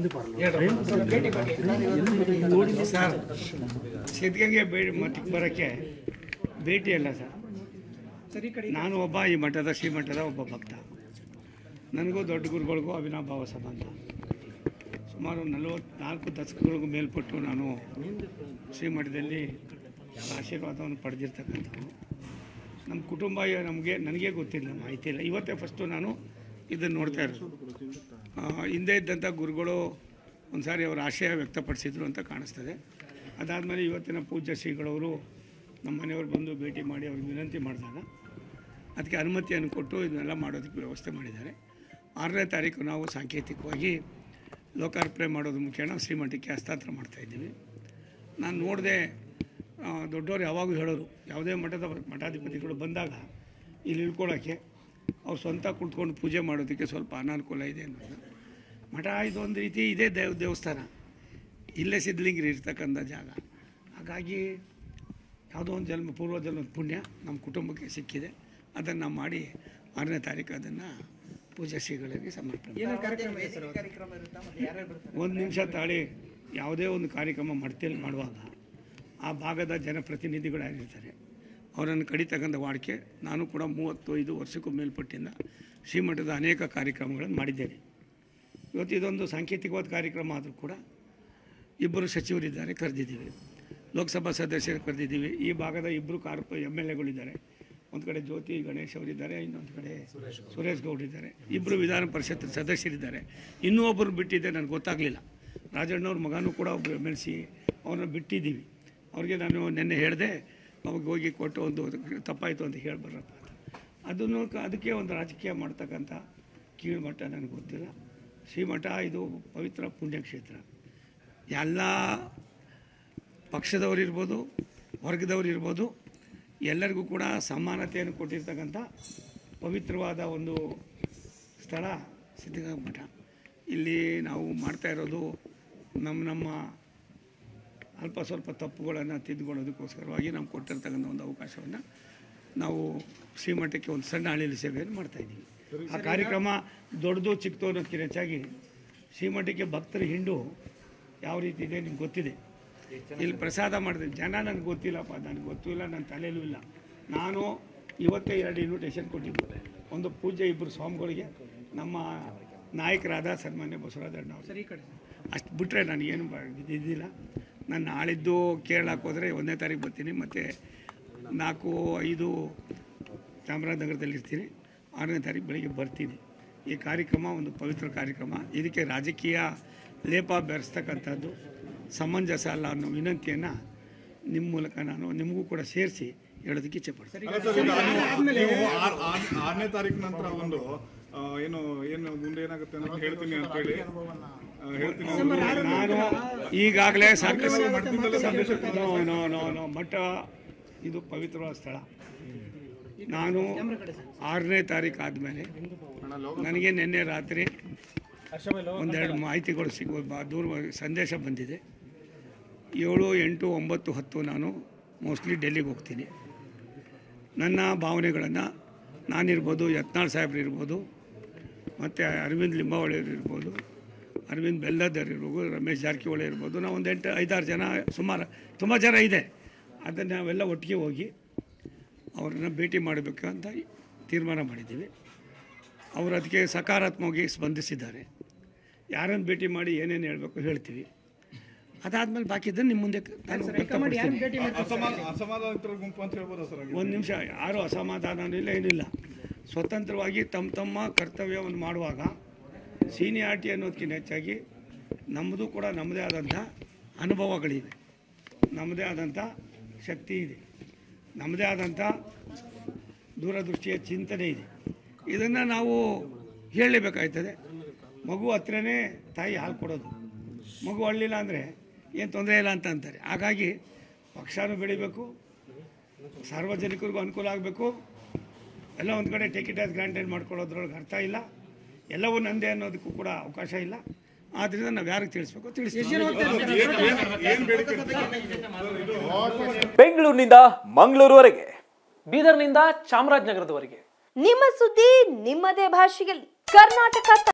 Sir Siddaganga ಭೇಟಿ ಮಠಕ್ಕೆ ಬರೋಕ್ಕೆ ಭೇಟಿ ಅಲ್ಲ ಸರ್ ನಾನು ಒಬ್ಬ ಈ ಮಠದ ಶ್ರೀಮಠದ ಒಬ್ಬ ಭಕ್ತ ನನಗೂ ದೊಡ್ಡ ಗುರುಗಳಿಗೂ ಅವಿನಾಭಾವ ಸಂಬಂಧ ಸುಮಾರು ನಲವತ್ನಾಲ್ಕು ದಶಕಗಳಿಗೂ ಮೇಲ್ಪಟ್ಟು ನಾನು ಶ್ರೀಮಠದಲ್ಲಿ ಆಶೀರ್ವಾದವನ್ನು ಪಡೆದಿರ್ತಕ್ಕಂಥವು ನಮ್ಮ ಕುಟುಂಬ ನಮಗೆ ನನಗೆ ಗೊತ್ತಿಲ್ಲ ಮಾಹಿತಿ ಇಲ್ಲ ಇವತ್ತೇ ಫಸ್ಟು ನಾನು ಇದನ್ನು ನೋಡ್ತಾ ಇರೋದು ಆ, ಹಿಂದೆ ಇದ್ದಂಥ ಗುರುಗಳು ಒಂದು ಸಾರಿ ಅವರ ಆಶಯ ವ್ಯಕ್ತಪಡಿಸಿದ್ರು ಅಂತ ಕಾಣಿಸ್ತದೆ ಅದಾದಮೇಲೆ ಇವತ್ತಿನ ಪೂಜ್ಯ ಶ್ರೀಗಳವರು ನಮ್ಮ ಮನೆಯವರು ಬಂದು ಭೇಟಿ ಮಾಡಿ ಅವ್ರಿಗೆ ವಿನಂತಿ ಮಾಡಿದಾಗ ಅದಕ್ಕೆ ಅನುಮತಿಯನ್ನು ಕೊಟ್ಟು ಇದನ್ನೆಲ್ಲ ಮಾಡೋದಕ್ಕೆ ವ್ಯವಸ್ಥೆ ಮಾಡಿದ್ದಾರೆ ಆರನೇ ತಾರೀಕು ನಾವು ಸಾಂಕೇತಿಕವಾಗಿ ಲೋಕಾರ್ಪಣೆ ಮಾಡೋದು ಮುಖ್ಯ ನಾವು ಶ್ರೀಮಠಕ್ಕೆ ಹಸ್ತಾಂತರ ಮಾಡ್ತಾಯಿದ್ದೀವಿ ನಾನು ನೋಡಿದೆ ದೊಡ್ಡವರು ಯಾವಾಗಲೂ ಹೇಳೋರು ಯಾವುದೇ ಮಠದ ಮಠಾಧಿಪತಿಗಳು ಬಂದಾಗ ಇಲ್ಲಿ ಇಳ್ಕೊಳ್ಳೋಕ್ಕೆ ಅವ್ರು ಸ್ವಂತ ಕುಳಿತುಕೊಂಡು ಪೂಜೆ ಮಾಡೋದಕ್ಕೆ ಸ್ವಲ್ಪ ಅನಾನುಕೂಲ ಇದೆ ಅನ್ನೋದು ಮಠ ಇದೊಂದು ರೀತಿ ಇದೇ ದೇವ್ ದೇವಸ್ಥಾನ ಇಲ್ಲೇ ಸಿದ್ಧಲಿಂಗರು ಇರ್ತಕ್ಕಂಥ ಜಾಗ ಹಾಗಾಗಿ ಯಾವುದೋ ಒಂದು ಜನ್ಮ ಪೂರ್ವ ಜನ್ಮದ ಪುಣ್ಯ ನಮ್ಮ ಕುಟುಂಬಕ್ಕೆ ಸಿಕ್ಕಿದೆ ಅದನ್ನು ನಾವು ಮಾಡಿ ಆರನೇ ತಾರೀಕು ಅದನ್ನು ಪೂಜಾ ಶ್ರೀಗಳಿಗೆ ಸಮರ್ಪಣೆ ಒಂದು ನಿಮಿಷ ತಾಳಿ ಯಾವುದೇ ಒಂದು ಕಾರ್ಯಕ್ರಮ ಮಡ್ತಿಯಲ್ಲಿ ಮಾಡುವಾಗ ಆ ಭಾಗದ ಜನಪ್ರತಿನಿಧಿಗಳು ಯಾರಿರ್ತಾರೆ ಅವರನ್ನು ಕಡಿತಕ್ಕಂಥ ವಾಡಿಕೆ ನಾನು ಕೂಡ ಮೂವತ್ತು ಐದು ವರ್ಷಕ್ಕೂ ಮೇಲ್ಪಟ್ಟಿಂದ ಶ್ರೀಮಠದ ಅನೇಕ ಕಾರ್ಯಕ್ರಮಗಳನ್ನು ಮಾಡಿದ್ದೇನೆ ಇವತ್ತು ಇದೊಂದು ಸಾಂಕೇತಿಕವಾದ ಕಾರ್ಯಕ್ರಮ ಆದರೂ ಕೂಡ ಇಬ್ಬರು ಸಚಿವರಿದ್ದಾರೆ ಕರೆದಿದ್ದೀವಿ ಲೋಕಸಭಾ ಸದಸ್ಯರು ಕರೆದಿದ್ದೀವಿ ಈ ಭಾಗದ ಇಬ್ಬರು ಕಾರ್ಪ ಎಮ್ ಎಲ್ ಎಗಳಿದ್ದಾರೆ ಒಂದು ಕಡೆ ಜ್ಯೋತಿ ಗಣೇಶ್ ಅವರಿದ್ದಾರೆ ಇನ್ನೊಂದು ಕಡೆ ಸುರೇಶ್ ಗೌಡ್ ಇದ್ದಾರೆ ಇಬ್ಬರು ವಿಧಾನ ಪರಿಷತ್ ಸದಸ್ಯರಿದ್ದಾರೆ ಇನ್ನೂ ಒಬ್ಬರು ಬಿಟ್ಟಿದ್ದೆ ನನಗೆ ಗೊತ್ತಾಗಲಿಲ್ಲ ರಾಜಣ್ಣವ್ರ ಮಗನೂ ಕೂಡ ಒಬ್ಬರು ಎಮ್ ಎಲ್ ಸಿ ಅವ್ರನ್ನ ಬಿಟ್ಟಿದ್ದೀವಿ ಅವ್ರಿಗೆ ನಾನು ನಿನ್ನೆ ಹೇಳಿದೆ ಅವಾಗ ಹೋಗಿ ಕೊಟ್ಟು ಒಂದು ತಪ್ಪಾಯಿತು ಅಂತ ಹೇಳಿ ಬರಪ್ಪ ಅಂತ ಅದನ್ನು ಕ- ಅದಕ್ಕೆ ಒಂದು ರಾಜಕೀಯ ಮಾಡ್ತಕ್ಕಂಥ ಕೀಳ್ಮಟ್ಟ ನನಗೆ ಗೊತ್ತಿಲ್ಲ ಶ್ರೀಮಠ ಇದು ಪವಿತ್ರ ಪುಣ್ಯಕ್ಷೇತ್ರ ಎಲ್ಲ ಪಕ್ಷದವರು ಇರ್ಬೋದು ವರ್ಗದವರು ಇರ್ಬೋದು ಎಲ್ಲರಿಗೂ ಕೂಡ ಸಮಾನತೆಯನ್ನು ಕೊಟ್ಟಿರ್ತಕ್ಕಂಥ ಪವಿತ್ರವಾದ ಒಂದು ಸ್ಥಳ ಸಿದ್ಧಗಂಗಾ ಮಠ ಇಲ್ಲಿ ನಾವು ಮಾಡ್ತಾ ಇರೋದು ನಮ್ಮ ನಮ್ಮ ಅಲ್ಪ ಸ್ವಲ್ಪ ತಪ್ಪುಗಳನ್ನು ತಿದ್ದುಕೊಳ್ಳೋದಕ್ಕೋಸ್ಕರವಾಗಿ ನಾವು ಕೊಟ್ಟಿರ್ತಕ್ಕಂಥ ಒಂದು ಅವಕಾಶವನ್ನು ನಾವು ಶ್ರೀಮಠಕ್ಕೆ ಒಂದು ಸಣ್ಣ ಹಳ್ಳಿಲಿ ಸೇವೆಯನ್ನು ಮಾಡ್ತಾಯಿದ್ದೀವಿ ಆ ಕಾರ್ಯಕ್ರಮ ದೊಡ್ಡದು ಚಿಕ್ಕದು ಅನ್ನೋದಕ್ಕಿಂತ ಹೆಚ್ಚಾಗಿ ಶ್ರೀಮಠಕ್ಕೆ ಭಕ್ತರ ಹಿಂಡು ಯಾವ ರೀತಿ ಇದೆ ನಿಮ್ಗೆ ಗೊತ್ತಿದೆ ಇಲ್ಲಿ ಪ್ರಸಾದ ಮಾಡಿದೆ ಜನ ನನಗೆ ಗೊತ್ತಿಲ್ಲಪ್ಪ ನನಗೆ ಗೊತ್ತಿಲ್ಲ ನನ್ನ ತಲೆಯಲ್ಲೂ ಇಲ್ಲ ನಾನು ಇವತ್ತೇ ಎರಡು ಇನ್ವಿಟೇಷನ್ ಕೊಟ್ಟಿದ್ದು ಒಂದು ಪೂಜೆ ಇಬ್ಬರು ಸ್ವಾಮಿಗಳಿಗೆ ನಮ್ಮ ನಾಯಕರಾದ ಸನ್ಮಾನ್ಯ ಬಸವರಾಜ ಅಣ್ಣವ್ರು ಅಷ್ಟು ಬಿಟ್ಟರೆ ನನಗೇನು ಬ- ಇದಿದ್ದಿಲ್ಲ ನಾನು ನಾಳಿದ್ದು ಕೇರಳಕ್ಕೆ ಹೋದರೆ ಒಂದನೇ ತಾರೀಕು ಬರ್ತೀನಿ ಮತ್ತು ನಾಲ್ಕು ಐದು ಚಾಮರಾಜನಗರದಲ್ಲಿ ಇರ್ತೀನಿ ಆರನೇ ತಾರೀಕು ಬೆಳಿಗ್ಗೆ ಬರ್ತೀನಿ ಈ ಕಾರ್ಯಕ್ರಮ ಒಂದು ಪವಿತ್ರ ಕಾರ್ಯಕ್ರಮ ಇದಕ್ಕೆ ರಾಜಕೀಯ ಲೇಪ ಬೆರೆಸ್ತಕ್ಕಂಥದ್ದು ಸಮಂಜಸ ಅಲ್ಲ ಅನ್ನೋ ವಿನಂತಿಯನ್ನು ನಿಮ್ಮ ಮೂಲಕ ನಾನು ನಿಮಗೂ ಕೂಡ ಸೇರಿಸಿ ಹೇಳೋದಕ್ಕೆ ಇಚ್ಛೆ ಪಡ್ತೀನಿ ಅಲ್ಲ ಸರ್, ಈಗ ನೀವು- ನೀವು ಆರ್- ಆರ್- ಆರನೇ ತಾರೀಕು ನಂತರ ಒಂದು ಆ, ಏನು ಏನು ಮುಂದೆ ಏನಾಗುತ್ತೆ ಅಂತ ಹೇಳ್ತೀನಿ ಅಂತ ಹೇಳಿ ಆ, ಹೇಳ್ತೀನಿ ನಾನು ಈಗಾಗಲೇ ಸಾಕಷ್ಟು ನೋ ನೋ ನೋ ನೋ ಮಠ ಇದು ಪವಿತ್ರವಾದ ಸ್ಥಳ ನಾನು ಆರನೇ ತಾರೀಕು ಆದಮೇಲೆ ನನಗೆ ನಿನ್ನೆ ರಾತ್ರಿ ಒಂದೆರಡು ಮಾಹಿತಿಗಳು ಸಿಗುವ ಬ- ದೂರ ಸಂದೇಶ ಬಂದಿದೆ ಏಳು ಎಂಟು ಒಂಬತ್ತು ಹತ್ತು ನಾನು ಮೋಸ್ಟ್ಲಿ ಡೆಲ್ಲಿಗೆ ಹೋಗ್ತೀನಿ ನನ್ನ ಭಾವನೆಗಳನ್ನು ನಾನಿರ್ಬೋದು ಯತ್ನಾಳ್ ಸಾಹೇಬ್ರು ಇರ್ಬೋದು ಮತ್ತು ಅರವಿಂದ್ ಲಿಂಬಾವಳಿಯವರು ಇರ್ಬೋದು ಅರವಿಂದ್ ಬೆಲ್ಲದರ್ ಇರ್ಬೋದು ರಮೇಶ್ ಜಾರಕಿಹೊಳಿ ಇರ್ಬೋದು ನಾವು ಒಂದು ಎಂಟು ಐದಾರು ಜನ ಸುಮಾರು ತುಂಬ ಜನ ಇದೆ ಅದನ್ನು ನಾವೆಲ್ಲ ಒಟ್ಟಿಗೆ ಹೋಗಿ ಅವ್ರನ್ನ ಭೇಟಿ ಮಾಡಬೇಕು ಅಂತ ತೀರ್ಮಾನ ಮಾಡಿದ್ದೀವಿ ಅವರು ಅದಕ್ಕೆ ಸಕಾರಾತ್ಮಕವಾಗಿ ಸ್ಪಂದಿಸಿದ್ದಾರೆ ಯಾರನ್ನು ಭೇಟಿ ಮಾಡಿ ಏನೇನು ಹೇಳಬೇಕು ಹೇಳ್ತೀವಿ ಅದಾದಮೇಲೆ ಬಾಕಿದ್ದನ್ನು ನಿಮ್ಮ ಮುಂದೆ ನಾನು ವ್ಯಕ್ತಪಡಿಸ್ತೀನಿ ಅಸಮಾನ ಅಸಮಾಧಾನಿತರ ಗುಂಪು ಅಂತ ಹೇಳ್ಬೋದಾ ಸರ್ ಹಾಗೆ? ಒಂದು ನಿಮಿಷ ಯಾರೂ ಅಸಮಾಧಾನ ಇಲ್ಲ ಏನಿಲ್ಲ ಸ್ವತಂತ್ರವಾಗಿ ತಮ್ಮ ತಮ್ಮ ಕರ್ತವ್ಯವನ್ನು ಮಾಡುವಾಗ ಸೀನಿಯಾರಿಟಿ ಅನ್ನೋದಕ್ಕಿಂತ ಹೆಚ್ಚಾಗಿ ನಮ್ಮದು ಕೂಡ ನಮ್ಮದೇ ಆದಂಥ ಅನುಭವಗಳಿವೆ ನಮ್ಮದೇ ಆದಂಥ ಶಕ್ತಿ ಇದೆ ನಮ್ಮದೇ ಆದಂಥ ದೂರದೃಷ್ಟಿಯ ಚಿಂತನೆ ಇದೆ ಇದನ್ನು ನಾವು ಹೇಳಲೇಬೇಕಾಯ್ತದೆ ಮಗು ಹತ್ರನೇ ತಾಯಿ ಹಾಲು ಕೊಡೋದು ಮಗು ಅಳ್ಳಿಲ್ಲ ಅಂದರೆ ಏನು ತೊಂದರೆ ಇಲ್ಲ ಅಂತ ಅಂತಾರೆ ಹಾಗಾಗಿ ಪಕ್ಷನೂ ಬೆಳಿಬೇಕು ಸಾರ್ವಜನಿಕರಿಗೂ ಅನುಕೂಲ ಆಗಬೇಕು ಎಲ್ಲ ಒಂದು ಕಡೆ ಟಿಕೆಟ್ ಆಸ್ ಗ್ರಾಂಟೆಡ್ ಮಾಡ್ಕೊಳ್ಳೋದ್ರೊಳಗೆ ಅರ್ಥ ಇಲ್ಲ ಎಲ್ಲವೂ ನಂದೇ ಅನ್ನೋದಕ್ಕೂ ಕೂಡ ಅವಕಾಶ ಇಲ್ಲ ಆದ್ದರಿಂದ ನಾವು ಯಾರಿಗೆ ತಿಳಿಸ್ಬೇಕು ತಿಳಿಸ್ತೀವಿ ಏನ್- ಏನ್- ಏನ್ ಬೇಡಿಕೆ ಬೆಂಗಳೂರಿನಿಂದ ಮಂಗಳೂರುವರೆಗೆ ಬೀದರ್ನಿಂದ ಚಾಮರಾಜನಗರದವರೆಗೆ ನಿಮ್ಮ ಸುದ್ದಿ ನಿಮ್ಮದೇ ಭಾಷೆಯಲ್ಲಿ ಕರ್ನಾಟಕ